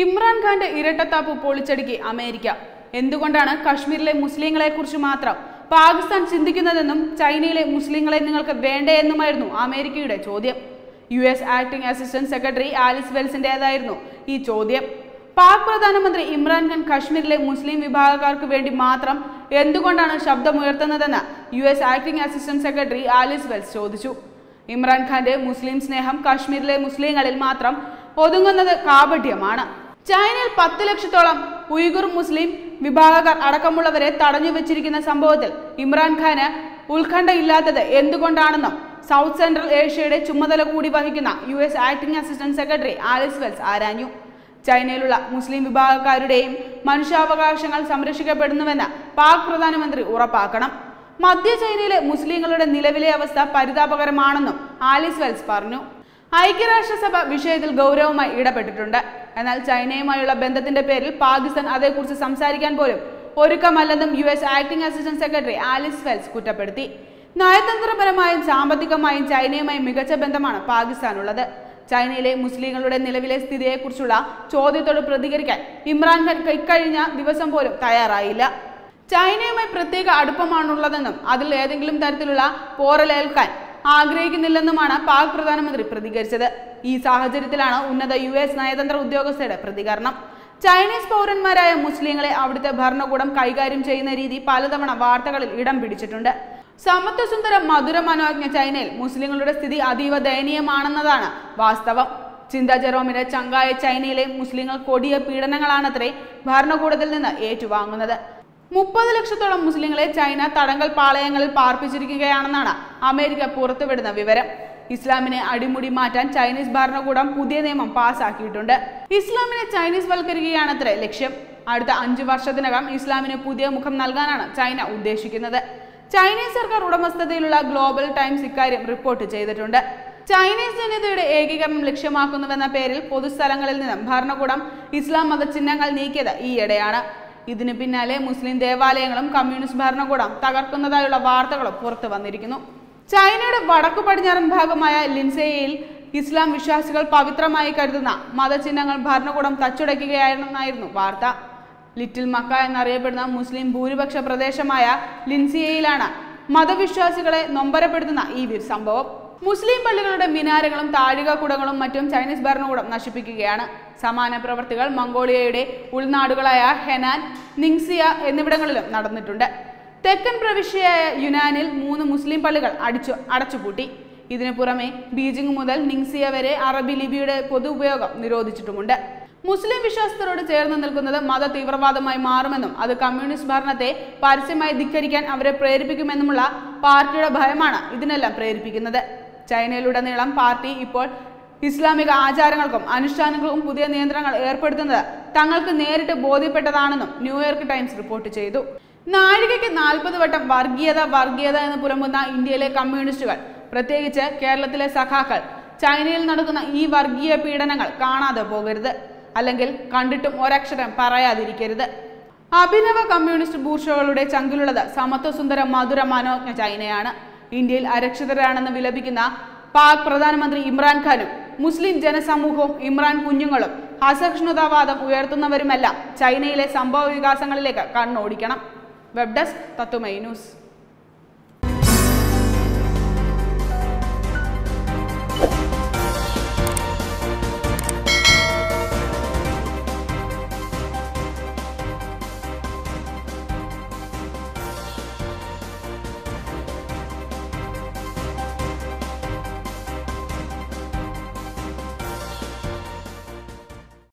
ഇമ്രാൻഖാന്റെ ഇരട്ടത്താപ്പ് പൊളിച്ചടുക്കി America എന്തുകൊണ്ടാണ് കശ്മീരിലെ മുസ്ലിങ്ങളെ കുറിച്ച് മാത്രം പാകിസ്ഥാൻ ചിന്തിക്കുന്നതെന്നും ചൈനയിലെ മുസ്ലിങ്ങളെ നിങ്ങൾക്ക് വേണ്ടേ എന്നുമായിരുന്നു അമേരിക്കയുടെ ചോദ്യം U S acting assistant secretary Alice വെൽസിന്റേതായിരുന്നു ഈ ചോദ്യം പാക് പ്രധാനമന്ത്രി ഇമ്രാൻഖാൻ കശ്മീരിലെ മുസ്ലിം വിഭാഗക്കാർക്ക് വേണ്ടി മാത്രം എന്തുകൊണ്ടാണ് ശബ്ദമുയർത്തുന്നതെന്ന് U S acting assistant secretary Alice Wells ചോദിച്ചു ഇമ്രാൻഖാന്റെ മുസ്ലിം സ്നേഹം കശ്മീരിലെ മുസ്ലിങ്ങളിൽ മാത്രം ഒതുങ്ങുന്നത് കാപട്യമാണ് ചൈനയിൽ പത്ത് ലക്ഷത്തോളം ഉയ്ഗുർ മുസ്ലിം വിഭാഗക്കാർ അടക്കമുള്ളവരെ തടഞ്ഞു വെച്ചിരിക്കുന്ന സംഭവത്തിൽ ഇമ്രാൻഖാന് ഉത്കണ്ഠയില്ലാത്തത് എന്തുകൊണ്ടാണെന്നും സൗത്ത് സെൻട്രൽ ഏഷ്യയുടെ ചുമതല കൂടി വഹിക്കുന്ന U S acting assistant secretary Alice Wells ആരാഞ്ഞു ചൈനയിലുള്ള മുസ്ലിം വിഭാഗക്കാരുടെയും മനുഷ്യാവകാശങ്ങൾ സംരക്ഷിക്കപ്പെടുന്നുവെന്ന് പാക് പ്രധാനമന്ത്രി ഉറപ്പാക്കണം മധ്യ ചൈനയിലെ മുസ്ലിങ്ങളുടെ നിലവിലെ അവസ്ഥ പരിതാപകരമാണെന്നും ആലിസ് വെൽസ് പറഞ്ഞു ഐക്യരാഷ്ട്രസഭ വിഷയത്തിൽ ഗൗരവമായി ഇടപെട്ടിട്ടുണ്ട് എന്നാൽ ചൈനയുമായുള്ള ബന്ധത്തിന്റെ പേരിൽ പാകിസ്ഥാൻ അതേക്കുറിച്ച് സംസാരിക്കാൻ പോലും ഒരുക്കമല്ലെന്നും U S acting assistant secretary Alice Wells കുറ്റപ്പെടുത്തി നയതന്ത്രപരമായും സാമ്പത്തികമായും ചൈനയുമായി മികച്ച ബന്ധമാണ് പാകിസ്ഥാനുള്ളത് ചൈനയിലെ മുസ്ലിങ്ങളുടെ നിലവിലെ സ്ഥിതിയെക്കുറിച്ചുള്ള ചോദ്യത്തോട് പ്രതികരിക്കാൻ ഇമ്രാൻഖാൻ ഇക്കഴിഞ്ഞ ദിവസം പോലും തയ്യാറായില്ല ചൈനയുമായി പ്രത്യേക അടുപ്പമാണുള്ളതെന്നും അതിൽ ഏതെങ്കിലും തരത്തിലുള്ള പോറലേൽക്കാൻ ആഗ്രഹിക്കുന്നില്ലെന്നുമാണ് പാക് പ്രധാനമന്ത്രി പ്രതികരിച്ചത് ഈ സാഹചര്യത്തിലാണ് ഉന്നത യു എസ് നയതന്ത്ര ഉദ്യോഗസ്ഥരുടെ പ്രതികരണം ചൈനീസ് പൗരന്മാരായ മുസ്ലിങ്ങളെ അവിടുത്തെ ഭരണകൂടം കൈകാര്യം ചെയ്യുന്ന രീതി പലതവണ വാർത്തകളിൽ ഇടം പിടിച്ചിട്ടുണ്ട് സമത്വസുന്ദര മധുര മനോജ്ഞ ചൈനയിൽ മുസ്ലിങ്ങളുടെ സ്ഥിതി അതീവ ദയനീയമാണെന്നതാണ് വാസ്തവം ചിന്ത ജെറോമിന്റെ ചങ്കായ ചൈനയിലെ മുസ്ലിങ്ങൾ കൊടിയ പീഡനങ്ങളാണത്രേ ഭരണകൂടത്തിൽ നിന്ന് ഏറ്റുവാങ്ങുന്നത് മുപ്പത് ലക്ഷത്തോളം മുസ്ലിങ്ങളെ ചൈന തടങ്കൽ പാളയങ്ങളിൽ പാർപ്പിച്ചിരിക്കുകയാണെന്നാണ് അമേരിക്ക പുറത്തുവിടുന്ന വിവരം ഇസ്ലാമിനെ അടിമുടി മാറ്റാൻ ചൈനീസ് ഭരണകൂടം പുതിയ നിയമം പാസാക്കിയിട്ടുണ്ട് ഇസ്ലാമിനെ ചൈനീസ് വൽക്കരിക്കുകയാണത്രേ ലക്ഷ്യം അടുത്ത അഞ്ചു വർഷത്തിനകം ഇസ്ലാമിന് പുതിയ മുഖം നൽകാനാണ് ചൈന ഉദ്ദേശിക്കുന്നത് ചൈനീസ് സർക്കാർ ഉടമസ്ഥതയിലുള്ള ഗ്ലോബൽ ടൈംസ് ഇക്കാര്യം റിപ്പോർട്ട് ചെയ്തിട്ടുണ്ട് ചൈനീസ് ജനതയുടെ ഏകീകരണം ലക്ഷ്യമാക്കുന്നുവെന്ന പേരിൽ പൊതുസ്ഥലങ്ങളിൽ നിന്നും ഭരണകൂടം ഇസ്ലാം മതചിഹ്നങ്ങൾ നീക്കിയത് ഈയിടെയാണ് ഇതിന് പിന്നാലെ മുസ്ലിം ദേവാലയങ്ങളും കമ്മ്യൂണിസ്റ്റ് ഭരണകൂടം തകർക്കുന്നതായുള്ള വാർത്തകളും പുറത്തു വന്നിരിക്കുന്നു ചൈനയുടെ വടക്കു പടിഞ്ഞാറൻ ഭാഗമായ ലിൻസേയിൽ ഇസ്ലാം വിശ്വാസികൾ പവിത്രമായി കരുതുന്ന മതചിഹ്നങ്ങൾ ഭരണകൂടം തച്ചുടയ്ക്കുകയായിരുന്നായിരുന്നു വാർത്ത ലിറ്റിൽ മക്ക എന്നറിയപ്പെടുന്ന മുസ്ലിം ഭൂരിപക്ഷ പ്രദേശമായ ലിൻസിയയിലാണ് മതവിശ്വാസികളെ നൊമ്പരപ്പെടുത്തുന്ന ഈ വി- സംഭവം മുസ്ലിം പള്ളികളുടെ മിനാരങ്ങളും താഴികക്കുടങ്ങളും മറ്റും ചൈനീസ് ഭരണകൂടം നശിപ്പിക്കുകയാണ് സമാന പ്രവർത്തികൾ മംഗോളിയയുടെ ഉൾനാടുകളായ ഹെനാൻ നിങ്സിയ എന്നിവിടങ്ങളിലും നടന്നിട്ടുണ്ട് തെക്കൻ പ്രവിശ്യയായ യുനാനിൽ മൂന്ന് മുസ്ലിം പള്ളികൾ അടിച്ചു അടച്ചുപൂട്ടി ഇതിനു പുറമെ ബീജിംഗ് മുതൽ നിങ്സിയ വരെ അറബി ലിപിയുടെ പൊതു ഉപയോഗം നിരോധിച്ചിട്ടുമുണ്ട് മുസ്ലിം വിശ്വാസത്തോട് ചേർന്ന് നിൽക്കുന്നത് മത തീവ്രവാദമായി മാറുമെന്നും അത് കമ്മ്യൂണിസ്റ്റ് ഭരണത്തെ പരസ്യമായി ധിക്കരിക്കാൻ അവരെ പ്രേരിപ്പിക്കുമെന്നുമുള്ള പാർട്ടിയുടെ ഭയമാണ് ഇതിനെല്ലാം പ്രേരിപ്പിക്കുന്നത് ചൈനയിലുടനീളം പാർട്ടി ഇപ്പോൾ ഇസ്ലാമിക ആചാരങ്ങൾക്കും അനുഷ്ഠാനങ്ങൾക്കും പുതിയ നിയന്ത്രണങ്ങൾ ഏർപ്പെടുത്തുന്നത് തങ്ങൾക്ക് നേരിട്ട് ബോധ്യപ്പെട്ടതാണെന്നും ന്യൂയോർക്ക് ടൈംസ് റിപ്പോർട്ട് ചെയ്തു നാഴികയ്ക്ക് നാൽപ്പത് വട്ടം വർഗീയത വർഗീയത എന്ന് പുലമ്പുന്ന ഇന്ത്യയിലെ കമ്മ്യൂണിസ്റ്റുകൾ പ്രത്യേകിച്ച് കേരളത്തിലെ സഖാക്കൾ ചൈനയിൽ നടക്കുന്ന ഈ വർഗീയ പീഡനങ്ങൾ കാണാതെ പോകരുത് അല്ലെങ്കിൽ കണ്ടിട്ടും ഒരക്ഷരം പറയാതിരിക്കരുത് അഭിനവ കമ്മ്യൂണിസ്റ്റ് ബൂർഷകളുടെ ചങ്കിലുള്ളത് സമത്വസുന്ദര മധുര മനോജ്ഞ ചൈനയാണ് ഇന്ത്യയിൽ അരക്ഷിതരാണെന്ന് വിലപിക്കുന്ന പാക് പ്രധാനമന്ത്രി ഇമ്രാൻഖാനും മുസ്ലിം ജനസമൂഹവും ഇമ്രാൻ കുഞ്ഞുങ്ങളും അസഹിഷ്ണുതാവാദം ഉയർത്തുന്നവരുമെല്ലാം ചൈനയിലെ സംഭവ വികാസങ്ങളിലേക്ക് കണ്ണോടിക്കണം വെബ് ഡെസ്ക് തത്തുമൈ ന്യൂസ്